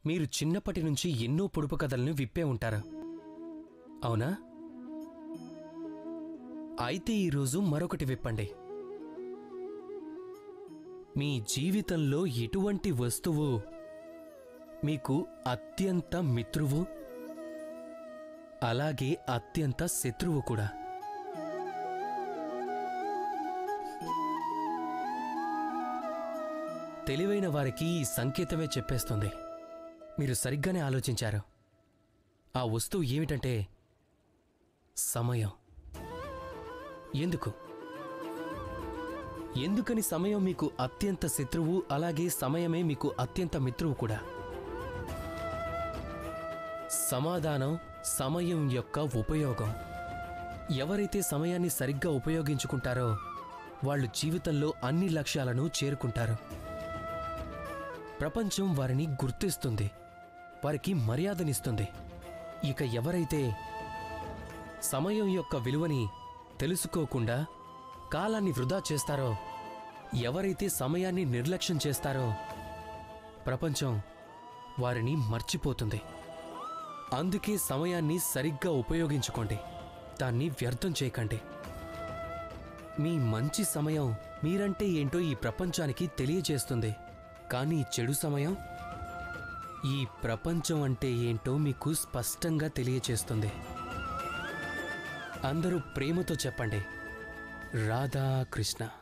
మీరు చిన్నప్పటి నుంచి ఎన్నో పొడుపు కథలను విప్పే ఉంటారు అవునా అయితే ఈరోజు మరొకటి విప్పండి మీ జీవితంలో ఎటువంటి వస్తువు మీకు అత్యంత మిత్రువు అలాగే అత్యంత శత్రువు కూడా తెలివైన వారికి ఈ సంకేతమే చెప్పేస్తుంది మీరు సరిగ్గానే ఆలోచించారు ఆ వస్తువు ఏమిటంటే సమయం ఎందుకు ఎందుకని సమయం మీకు అత్యంత శత్రువు అలాగే సమయమే మీకు అత్యంత మిత్రువు కూడా సమాధానం సమయం యొక్క ఉపయోగం ఎవరైతే సమయాన్ని సరిగ్గా ఉపయోగించుకుంటారో వాళ్ళు జీవితంలో అన్ని లక్ష్యాలను చేరుకుంటారు ప్రపంచం వారిని గుర్తిస్తుంది వారికి మర్యాదనిస్తుంది ఇక ఎవరైతే సమయం యొక్క విలువని తెలుసుకోకుండా కాలాన్ని వృధా చేస్తారో ఎవరైతే సమయాన్ని నిర్లక్ష్యం చేస్తారో ప్రపంచం వారిని మర్చిపోతుంది అందుకే సమయాన్ని సరిగ్గా ఉపయోగించుకోండి దాన్ని వ్యర్థం చేయకండి మీ మంచి సమయం మీరంటే ఏంటో ఈ ప్రపంచానికి తెలియజేస్తుంది కానీ చెడు సమయం ఈ ప్రపంచం అంటే ఏంటో మీకు స్పష్టంగా తెలియచేస్తుంది అందరూ ప్రేమతో చెప్పండి రాధా కృష్ణ